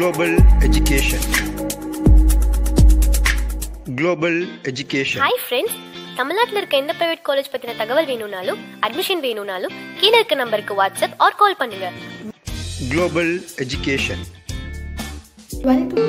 Global Education. Global Education. Hi friends தமிழ்நாட்டில் இருக்க எந்த பிரைவேட் காலேஜ் பற்றின தகவல் வேணும்னாலும் அட்மிஷன் வேணும்னாலும் கீழே இருக்க நம்பருக்கு வாட்ஸ்அப் ஆர் கால் பண்ணுங்க Global Education. டுவெல்த்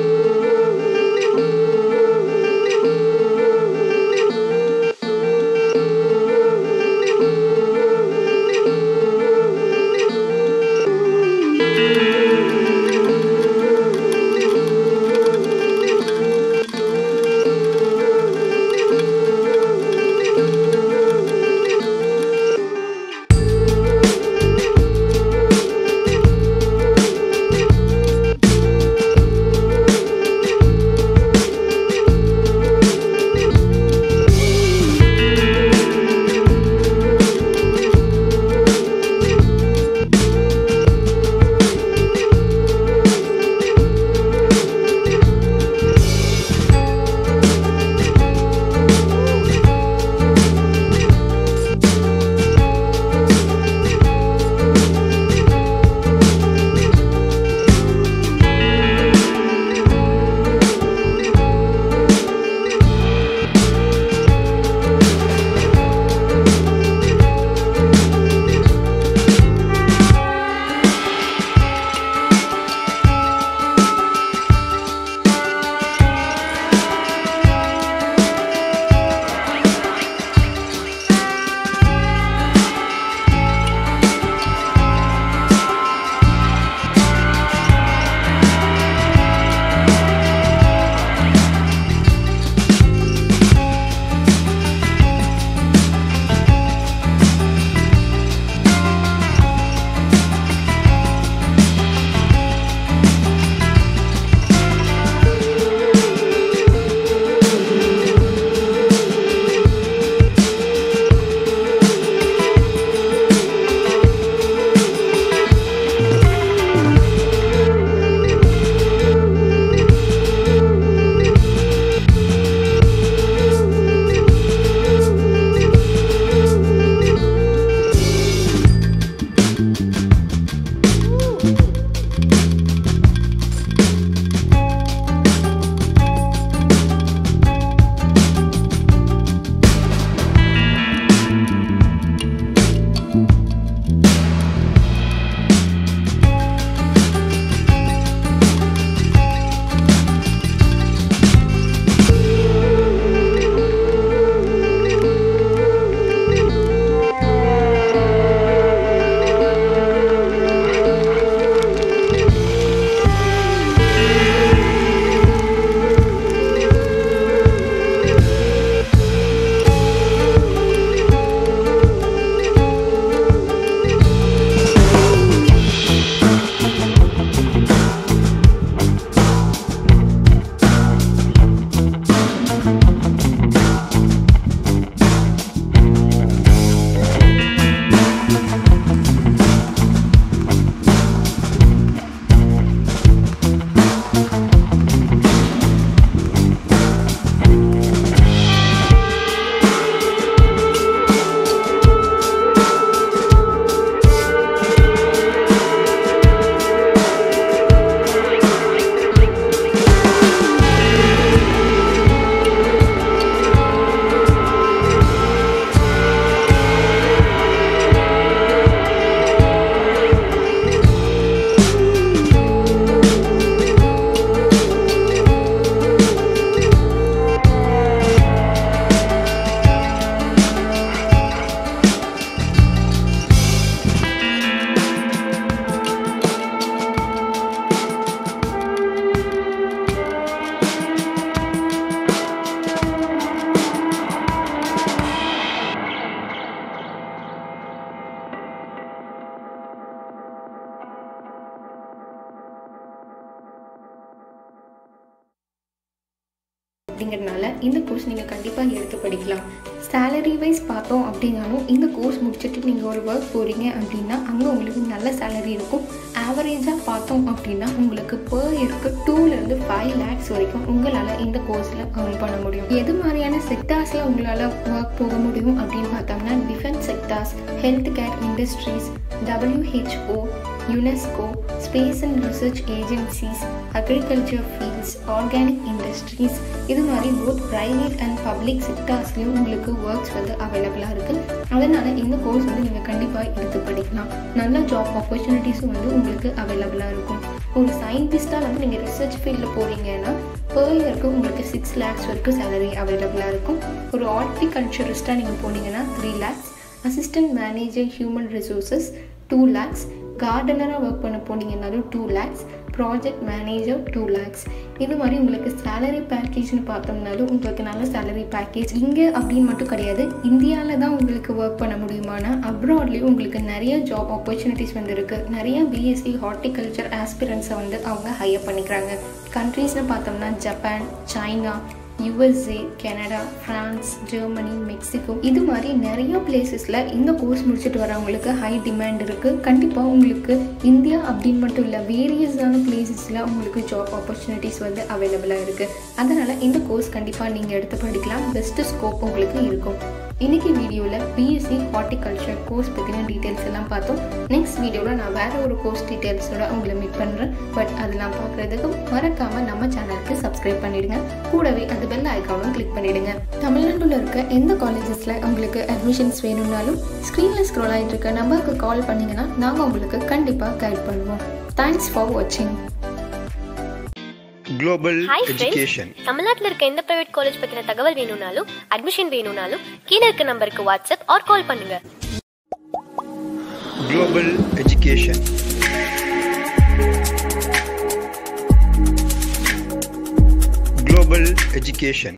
அப்படிங்கிறதுனால இந்த கோர்ஸ் நீங்கள் கண்டிப்பாக எடுத்து படிக்கலாம் சேலரி வைஸ் பார்த்தோம் அப்படின்னாலும் இந்த கோர்ஸ் முடிச்சுட்டு நீங்கள் ஒரு ஒர்க் போகிறீங்க அப்படின்னா அங்கே உங்களுக்கு நல்ல சேலரி இருக்கும் ஆவரேஜாக பார்த்தோம் அப்படின்னா உங்களுக்கு per இயருக்கு டூலேருந்து ஃபைவ் லேக்ஸ் வரைக்கும் உங்களால் இந்த கோர்ஸில் earn பண்ண முடியும் எது மாதிரியான செக்டார்ஸில் உங்களால் ஒர்க் போக முடியும் அப்படின்னு பார்த்தோம்னா defence sectors health care industries WHO UNESCO space and research agencies agriculture fields organic industries இது மாதிரி போத் ப்ரைவேட் அண்ட் பப்ளிக் செக்டார்ஸ்லேயும் உங்களுக்கு ஒர்க்ஸ் வந்து அவைலபிளாக இருக்குது அதனால் இந்த கோர்ஸ் வந்து நீங்கள் கண்டிப்பாக எடுத்து படிக்கலாம் நல்ல ஜாப் ஆப்பர்ச்சுனிட்டிஸும் வந்து உங்களுக்கு அவைலபிளாக இருக்கும் ஒரு சயின்டிஸ்ட்டாக வந்து நீங்கள் ரிசர்ச் ஃபீல்டில் போகிறீங்கன்னா per இயருக்கு உங்களுக்கு சிக்ஸ் லேக்ஸ் வரைக்கும் சேலரி அவைலபிளாக இருக்கும் ஒரு ஹார்டிகல்ச்சரிஸ்ட்டாக நீங்கள் போனீங்கன்னா three lakhs assistant manager human resources two lakhs கார்டனராக ஒர்க் பண்ண போனீங்கன்னாலும் two lakhs project manager two lakhs இது மாதிரி உங்களுக்கு சேலரி பேக்கேஜ்னு பார்த்தோம்னாலும் உங்களுக்கு நல்ல சேலரி பேக்கேஜ் இங்கே அப்படின்னு மட்டும் கிடையாது இந்தியாவில் தான் உங்களுக்கு ஒர்க் பண்ண முடியுமானா அப்ராட்லேயும் உங்களுக்கு நிறைய ஜாப் ஆப்பர்ச்சுனிட்டிஸ் வந்து இருக்குது நிறைய பிஎஸ்சி ஹார்டிகல்ச்சர் ஆஸ்பிரன்ஸை வந்து அவங்க ஹையர் பண்ணிக்கிறாங்க கண்ட்ரீஸ்னு பார்த்தோம்னா Japan China USA Canada France Germany Mexico இது மாதிரி நிறைய பிளேசஸில் இந்த கோர்ஸ் முடிச்சுட்டு வரவங்களுக்கு ஹை டிமாண்ட் இருக்குது கண்டிப்பாக உங்களுக்கு இந்தியா அப்படின்னு மட்டும் இல்லை வேரியஸான பிளேசஸில் உங்களுக்கு ஜாப் ஆப்பர்ச்சுனிட்டிஸ் வந்து அவைலபிளாக இருக்குது அதனால் இந்த கோர்ஸ் கண்டிப்பாக நீங்கள் எடுத்து படிக்கலாம் பெஸ்ட்டு ஸ்கோப் உங்களுக்கு இருக்கும் இன்னைக்கு வீடியோவில் பிஎஸ்சி ஹார்டிகல்ச்சர் கோர்ஸ் பற்றின டீட்டெயில்ஸ் எல்லாம் பார்த்தோம் நெக்ஸ்ட் வீடியோவில் நான் வேறு ஒரு கோர்ஸ் டீட்டெயில்ஸோட உங்களை மீட் பண்ணுறேன் பட் அதெல்லாம் பார்க்குறதுக்கு மறக்காமல் நம்ம சேனலுக்கு சப்ஸ்கிரைப் பண்ணிடுங்க கூடவே அந்த பெல் ஐக்கானும் கிளிக் பண்ணிடுங்க தமிழ்நாட்டில் இருக்க எந்த காலேஜஸில் உங்களுக்கு அட்மிஷன்ஸ் வேணும்னாலும் ஸ்க்ரீனில் ஸ்க்ரோல் ஆகிட்டு இருக்க நம்பருக்கு கால் பண்ணிங்கன்னா நாங்கள் உங்களுக்கு கண்டிப்பாக கைட் பண்ணுவோம் தேங்க்ஸ் ஃபார் வாட்சிங் Global ஹாய் ஃப்ரெண்ட்ஸ் Education. தமிழ்நாட்டில் இருக்க எந்த பிரைவேட் காலேஜ் பத்தின தகவல் வேணும்னாலும் அட்மிஷன் வேணும்னாலும் கீழே இருக்க நம்பருக்கு வாட்ஸ்அப் ஆர் கால் பண்ணுங்க Global Education. Global Education.